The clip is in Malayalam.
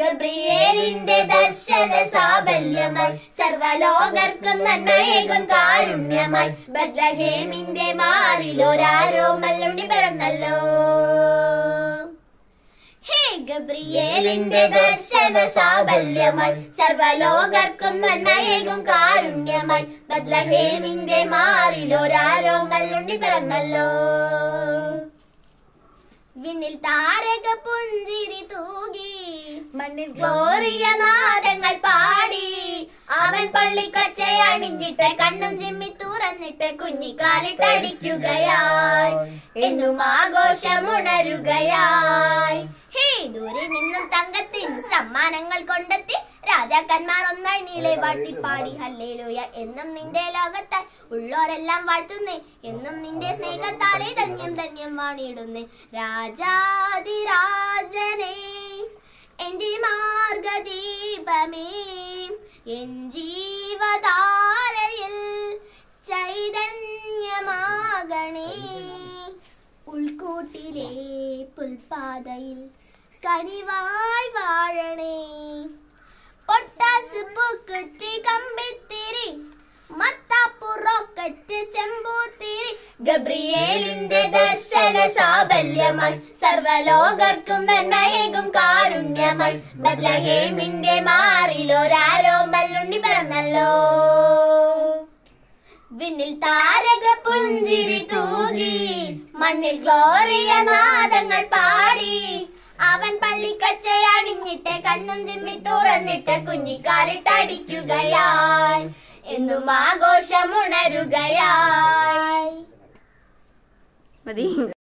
ഗബ്രിയേലിന്റെ ദർശന സാബല്യമായി സർവലോകർക്കും നന്മയേകും കാരുണ്യമായി ബദ്ലഹേമിന്റെ മാറിലൊരാരോ മല്ലുണ്ടി പിറന്നല്ലോ ഹേ ഗബ്രിയേലിന്റെ ദർശന സാബല്യമായി സർവലോകർക്കും നന്മയേകും കാരുണ്യമായി ബദ്ലഹേമിന്റെ മാറിലൊരാരോ മല്ലുണ്ടി പിറന്നല്ലോ വിണ്ണിൽ താരക പുഞ്ചിരി തൂകി മണ്ണിൽ ഗ്ലോറിയ നാദങ്ങൾ പാടി അവൻ പള്ളിക്കച്ച അണിഞ്ഞിട്ട് കണ്ണും ചിമ്മി തുറന്നിട്ട് കുഞ്ഞിക്കാലിട്ടടിക്കുകയായി എന്നും ആഘോഷമുണരുകയായി ഹേ ദൂരെ നിന്നും തങ്കത്തിൻ സമ്മാനങ്ങൾ കൊണ്ടെത്തി രാജാക്കന്മാർ ഒന്നായി നീളെ വാഴ്ത്തിപ്പാടി ഹല്ലേലൂയ എന്നും നിന്റെ ലോകത്തായി ഉള്ളോരെല്ലാം വാഴ്ത്തുന്നേ എന്നും നിന്റെ സ്നേഹത്താലേ ധന്യം ധന്യം വാണിയിടുന്നേ രാജാതിരാജനേ എന്റെ മാർഗദീപമേ എൻ ജീവധാരയിൽ ചൈതന്യമാകണേ ഉൾക്കൂട്ടിലെ പുൽപാതയിൽ കനിവായി വാഴണേ പൊട്ടാസ് പൂക്കുറ്റി കമ്പിത്തിരി മത്താപ്പു റോക്കറ്റ് ചെമ്പൂത്തിരി ഗബ്രിയേലിന്റെ ദർശന സാബല്യമായി സർവലോകർക്കും നന്മയേകും കാരുണ്യമായി ബദ്ലഹേമിന്റെ മാറിലൊരാരോ മല്ലുണ്ടി പിറന്നല്ലോ വിണ്ണിൽ താരക പുഞ്ചിരി തൂകി മണ്ണിൽ ഗ്ലോറിയ നാദങ്ങൾ പാടി അവൻ പള്ളിക്കച്ച അണിഞ്ഞിട്ട് കണ്ണും ചിമ്മി തുറന്നിട്ട് കുഞ്ഞിക്കാലിട്ടടിക്കുകയായി എന്നും ആഘോഷമുണരുകയായി മതി